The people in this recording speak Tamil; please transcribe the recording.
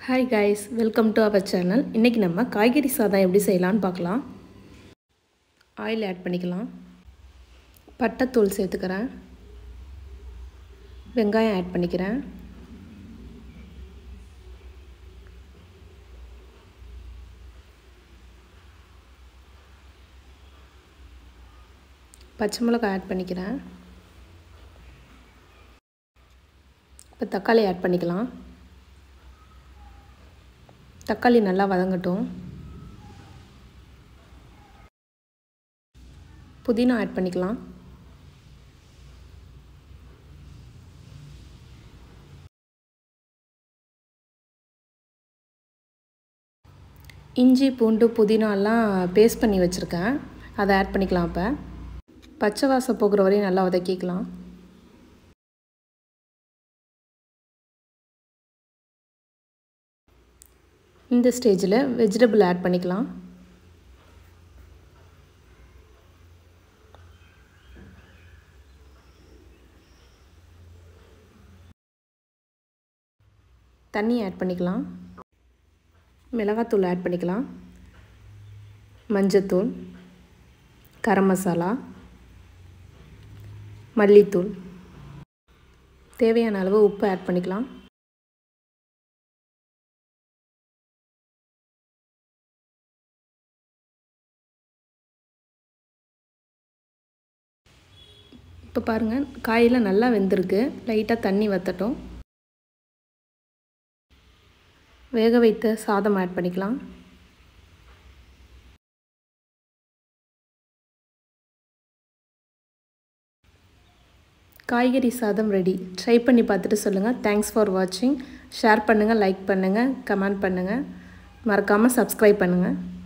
hi guys welcome to our channel இன்றைக்கி நம்ம காய்கறி சாதம் எப்படி செய்யலான்னு பார்க்கலாம் ஆயில் ஆட் பண்ணிக்கலாம் பட்டைத்தூள் சேர்த்துக்கிறேன் வெங்காயம் ஆட் பண்ணிக்கிறேன் பச்சை மிளகாய் ஆட் பண்ணிக்கிறேன் இப்போ தக்காளி ஆட் பண்ணிக்கலாம் தக்காளி நல்லா வதங்கட்டும் புதினா ஆட் பண்ணிக்கலாம் இஞ்சி பூண்டு புதினாலாம் பேஸ்ட் பண்ணி வச்சுருக்கேன் அதை ஆட் பண்ணிக்கலாம் இப்போ பச்சை வாசம் போகிற வரையும் நல்லா வதக்கிக்கலாம் இந்த ஸ்டேஜில் வெஜிடபிள் ஆட் பண்ணிக்கலாம் தண்ணி ஆட் பண்ணிக்கலாம் மிளகாத்தூள் ஆட் பண்ணிக்கலாம் மஞ்சத்தூள் கரம் மசாலா மல்லித்தூள் தேவையான அளவு உப்பு ஆட் பண்ணிக்கலாம் இப்போ பாருங்கள் காயெல்லாம் நல்லா வெந்திருக்கு லைட்டாக தண்ணி வற்றட்டும் வேக வைத்த சாதம் ஆட் பண்ணிக்கலாம் காய்கறி சாதம் ரெடி ட்ரை பண்ணி பார்த்துட்டு சொல்லுங்கள் தேங்க்ஸ் ஃபார் வாட்சிங் ஷேர் பண்ணுங்கள் லைக் பண்ணுங்கள் கமெண்ட் பண்ணுங்கள் மறக்காமல் சப்ஸ்கிரைப் பண்ணுங்கள்